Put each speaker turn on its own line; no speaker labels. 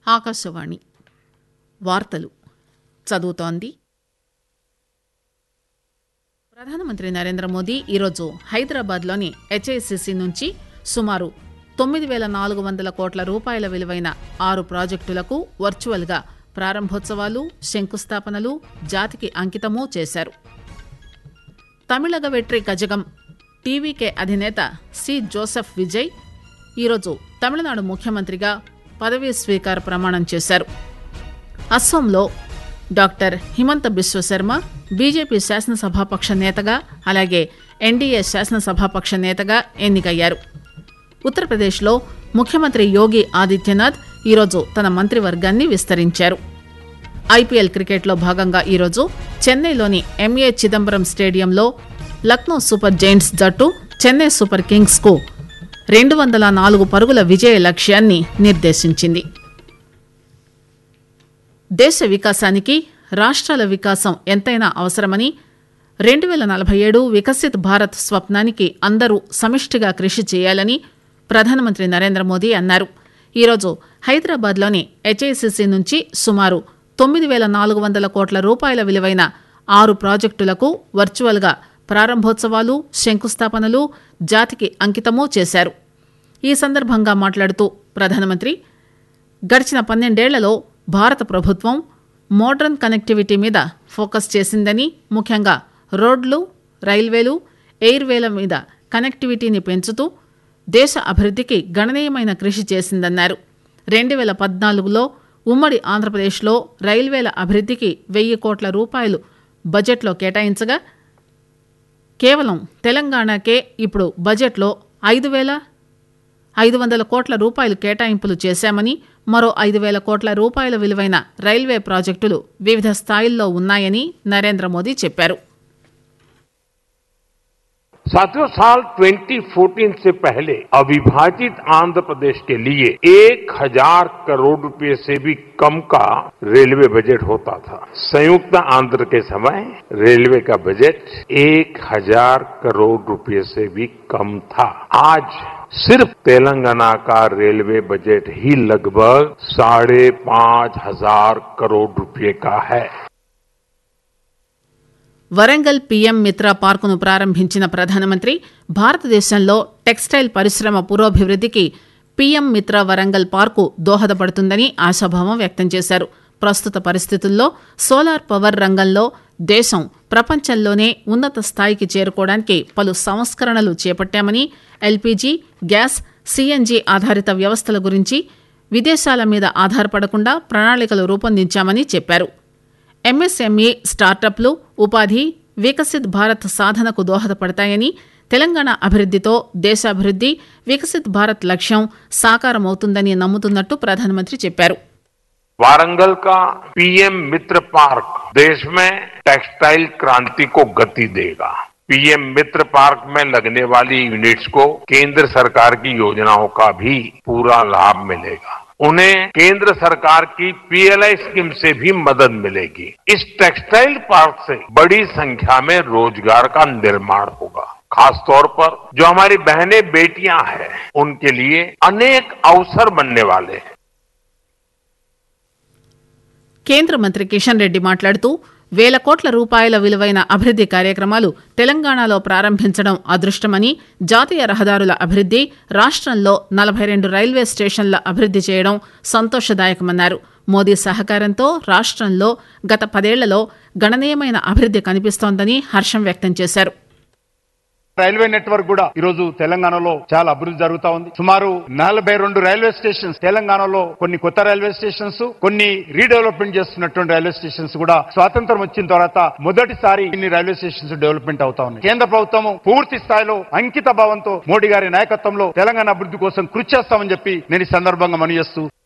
ఆకాశవాణి వార్తలు చదువుతోంది ప్రధానమంత్రి నరేంద్ర మోదీ ఈరోజు హైదరాబాద్లోని హెచ్ఐసిసి నుంచి సుమారు తొమ్మిది వేల నాలుగు వందల కోట్ల రూపాయల విలువైన ఆరు ప్రాజెక్టులకు వర్చువల్గా ప్రారంభోత్సవాలు శంకుస్థాపనలు జాతికి అంకితమూ చేశారు తమిళగ వెట్రి గజగం టీవీకే అధినేత సి జోసెఫ్ విజయ్ ఈరోజు తమిళనాడు ముఖ్యమంత్రిగా పదవీ స్వీకార ప్రమాణం చేశారు అస్సోంలో డాక్టర్ హిమంత బిశ్వశర్మ బీజేపీ శాసనసభాపక్ష నేతగా అలాగే ఎన్డీఏ శాసనసభాపక్ష నేతగా ఎన్నికయ్యారు ఉత్తరప్రదేశ్లో ముఖ్యమంత్రి యోగి ఆదిత్యనాథ్ ఈరోజు తన మంత్రివర్గాన్ని విస్తరించారు ఐపీఎల్ క్రికెట్లో భాగంగా ఈరోజు చెన్నైలోని ఎంఏ చిదంబరం స్టేడియంలో లక్నో సూపర్ జైంట్స్ జట్టు చెన్నై సూపర్ కింగ్స్ కు రెండు వందల నాలుగు పరుగుల విజయ లక్ష్యాన్ని నిర్దేశించింది దేశ వికాసానికి రాష్ట్రాల వికాసం ఎంతైనా అవసరమని రెండు వేల నలభై ఏడు వికసిత్ భారత్ స్వప్నానికి అందరూ సమిష్టిగా కృషి చేయాలని ప్రధానమంత్రి నరేంద్ర మోదీ అన్నారు ఈరోజు హైదరాబాద్లోని హెచ్ఐసిసి నుంచి సుమారు తొమ్మిది వేల నాలుగు వందల కోట్ల రూపాయల విలువైన ఆరు ప్రాజెక్టులకు వర్చువల్గా ప్రారంభోత్సవాలు శంకుస్థాపనలు జాతికి అంకితమూ చేశారు ఈ సందర్భంగా మాట్లాడుతూ ప్రధానమంత్రి గడిచిన పన్నెండేళ్లలో భారత ప్రభుత్వం మోడర్న్ కనెక్టివిటీ మీద ఫోకస్ చేసిందని ముఖ్యంగా రోడ్లు రైల్వేలు ఎయిర్వేల మీద కనెక్టివిటీని పెంచుతూ దేశ అభివృద్ధికి గణనీయమైన కృషి చేసిందన్నారు రెండు వేల పద్నాలుగులో ఉమ్మడి ఆంధ్రప్రదేశ్లో రైల్వేల అభివృద్ధికి వెయ్యి కోట్ల రూపాయలు బడ్జెట్లో కేటాయించగా కేవలం తెలంగాణకే ఇప్పుడు బడ్జెట్లో ఐదు వేల ఐదు వందల కోట్ల రూపాయలు కేటాయింపులు చేశామని మరో ఐదు వేల కోట్ల రూపాయల విలువైన రైల్వే ప్రాజెక్టులు వివిధ స్థాయిల్లో ఉన్నాయని నరేంద్ర మోదీ చెప్పారు
साथियों साल 2014 से पहले अविभाजित आंध्र प्रदेश के लिए एक हजार करोड़ रुपए से भी कम का रेलवे बजट होता था संयुक्त आंध्र के समय रेलवे का बजट एक हजार करोड़ रुपए से भी कम था आज सिर्फ तेलंगाना का रेलवे बजट ही लगभग साढ़े पांच हजार करोड़ रुपए का है
వరంగల్ పీఎం మిత్ర పార్కును ప్రారంభించిన ప్రధానమంత్రి భారతదేశంలో టెక్స్టైల్ పరిశ్రమ పురోభివృద్ధికి పీఎం మిత్ర వరంగల్ పార్కు దోహదపడుతుందని ఆశాభావం వ్యక్తం చేశారు ప్రస్తుత పరిస్థితుల్లో సోలార్ పవర్ రంగంలో దేశం ప్రపంచంలోనే ఉన్నత స్థాయికి చేరుకోవడానికి పలు సంస్కరణలు చేపట్టామని ఎల్పీజీ గ్యాస్ సీఎన్జీ ఆధారిత వ్యవస్థల గురించి విదేశాల మీద ఆధారపడకుండా ప్రణాళికలు రూపొందించామని చెప్పారు ఎంఎస్ఎంఈ స్టార్టప్లు ఉపాధి వికసిత్ భారత్ సాధనకు దోహదపడతాయని తెలంగాణ అభివృద్దితో దేశాభివృద్ది వికసిత్ భారత్ లక్ష్యం సాకారమవుతుందని నమ్ముతున్నట్టు ప్రధానమంత్రి చెప్పారు
वारंगल का पीएम मित्र पार्क देश में टेक्सटाइल क्रांति को गति देगा पीएम मित्र पार्क में लगने वाली यूनिट्स को केंद्र सरकार की योजनाओं का भी पूरा लाभ मिलेगा उन्हें केंद्र सरकार की पीएलआई स्कीम से भी मदद मिलेगी इस टेक्सटाइल पार्क से बड़ी संख्या में रोजगार का निर्माण होगा खासतौर पर जो हमारी बहनें बेटियां हैं उनके लिए अनेक अवसर बनने वाले हैं
కేంద్ర మంత్రి కిషన్ రెడ్డి మాట్లాడుతూ వేల కోట్ల రూపాయల విలువైన అభివృద్ది కార్యక్రమాలు తెలంగాణలో ప్రారంభించడం అదృష్టమని జాతీయ రహదారుల అభివృద్ది రాష్టంలో నలభై రెండు రైల్వే స్టేషన్ల అభివృద్ది చేయడం సంతోషదాయకమన్నారు మోదీ సహకారంతో రాష్టంలో గత పదేళ్లలో గణనీయమైన అభివృద్ది కనిపిస్తోందని హర్షం వ్యక్తం చేశారు
రైల్వే నెట్వర్క్ కూడా ఈ రోజు తెలంగాణలో చాలా అభివృద్ధి జరుగుతా ఉంది సుమారు నలభై రెండు రైల్వే స్టేషన్స్ తెలంగాణలో కొన్ని కొత్త రైల్వే స్టేషన్స్ కొన్ని రీడెవలప్మెంట్ చేస్తున్నటువంటి రైల్వే స్టేషన్స్ కూడా స్వాతంత్రం వచ్చిన తర్వాత మొదటిసారి ఇన్ని రైల్వే స్టేషన్స్ డెవలప్మెంట్ అవుతా ఉన్నాయి కేంద్ర ప్రభుత్వం పూర్తి స్థాయిలో అంకిత భావంతో మోడీ గారి నాయకత్వంలో తెలంగాణ అభివృద్ధి కోసం కృషి చేస్తామని చెప్పి నేను ఈ సందర్భంగా మనవి చేస్తూ